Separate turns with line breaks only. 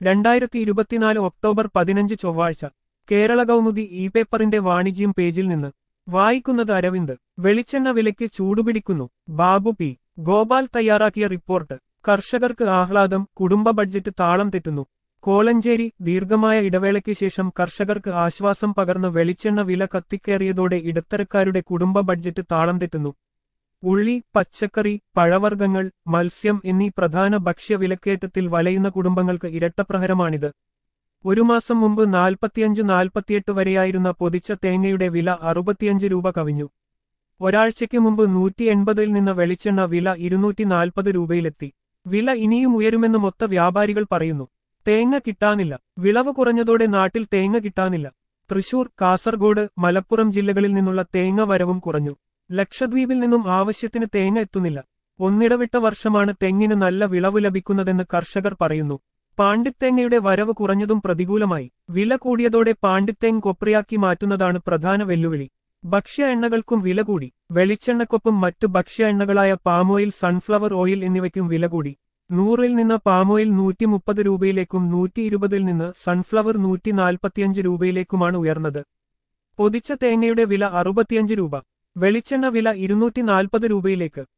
രണ്ടായിരത്തി ഇരുപത്തിനാല് ഒക്ടോബർ പതിനഞ്ച് ചൊവ്വാഴ്ച കേരള കൗമുദി ഇ പേപ്പറിന്റെ വാണിജ്യം പേജിൽ നിന്ന് വായിക്കുന്നത് അരവിന്ദ് വെളിച്ചെണ്ണ വിലയ്ക്ക് ചൂടുപിടിക്കുന്നു ബാബു പി ഗോപാൽ തയ്യാറാക്കിയ റിപ്പോർട്ട് കർഷകർക്ക് ആഹ്ലാദം കുടുംബ ബഡ്ജറ്റ് താളം തെറ്റുന്നു കോലഞ്ചേരി ദീർഘമായ ഇടവേളയ്ക്ക് ശേഷം കർഷകർക്ക് ആശ്വാസം പകർന്ന് വെളിച്ചെണ്ണ വില കത്തിക്കേറിയതോടെ ഇടത്തരക്കാരുടെ കുടുംബ ബഡ്ജറ്റ് താളം തെറ്റുന്നു ഉള്ളി പച്ചക്കറി പഴവർഗ്ഗങ്ങൾ മത്സ്യം എന്നീ പ്രധാന ഭക്ഷ്യവിലക്കയറ്റത്തിൽ വലയുന്ന കുടുംബങ്ങൾക്ക് ഇരട്ടപ്രഹരമാണിത് ഒരു മാസം മുമ്പ് നാൽപ്പത്തിയഞ്ച് നാൽപ്പത്തിയെട്ട് വരെയായിരുന്ന പൊതിച്ച തേങ്ങയുടെ വില അറുപത്തിയഞ്ച് രൂപ കവിഞ്ഞു ഒരാഴ്ചയ്ക്ക് മുമ്പ് നൂറ്റി എൺപതിൽ നിന്ന് വെളിച്ചെണ്ണ വില ഇരുന്നൂറ്റി നാൽപ്പത് രൂപയിലെത്തി വില ഇനിയും ഉയരുമെന്ന് മൊത്ത വ്യാപാരികൾ പറയുന്നു തേങ്ങ കിട്ടാനില്ല വിളവ് കുറഞ്ഞതോടെ നാട്ടിൽ തേങ്ങ കിട്ടാനില്ല തൃശൂർ കാസർഗോഡ് മലപ്പുറം ജില്ലകളിൽ നിന്നുള്ള തേങ്ങ വരവും കുറഞ്ഞു ലക്ഷദ്വീപിൽ നിന്നും ആവശ്യത്തിന് തേങ്ങ എത്തുന്നില്ല ഒന്നിടവിട്ട വർഷമാണ് തെങ്ങിന് നല്ല വിളവ് ലഭിക്കുന്നതെന്ന് കർഷകർ പറയുന്നു പാണ്ടിത്തേങ്ങയുടെ വരവ് കുറഞ്ഞതും പ്രതികൂലമായി വില കൂടിയതോടെ പാണ്ടിത്തേങ് കൊപ്രയാക്കി മാറ്റുന്നതാണ് പ്രധാന വെല്ലുവിളി ഭക്ഷ്യ എണ്ണകൾക്കും വില കൂടി വെളിച്ചെണ്ണക്കൊപ്പം മറ്റു ഭക്ഷ്യ എണ്ണകളായ പാമോയിൽ സൺഫ്ലവർ ഓയിൽ എന്നിവയ്ക്കും വില കൂടി നൂറിൽ നിന്ന് പാമോയിൽ നൂറ്റി മുപ്പത് രൂപയിലേക്കും നൂറ്റി ഇരുപതിൽ നിന്ന് സൺഫ്ലവർ നൂറ്റി നാൽപ്പത്തിയഞ്ച് രൂപയിലേക്കുമാണ് ഉയർന്നത് പൊതിച്ച തേങ്ങയുടെ വില അറുപത്തിയഞ്ച് രൂപ വെളിച്ചെണ്ണ വില ഇരുന്നൂറ്റി നാൽപ്പത് രൂപയിലേക്ക്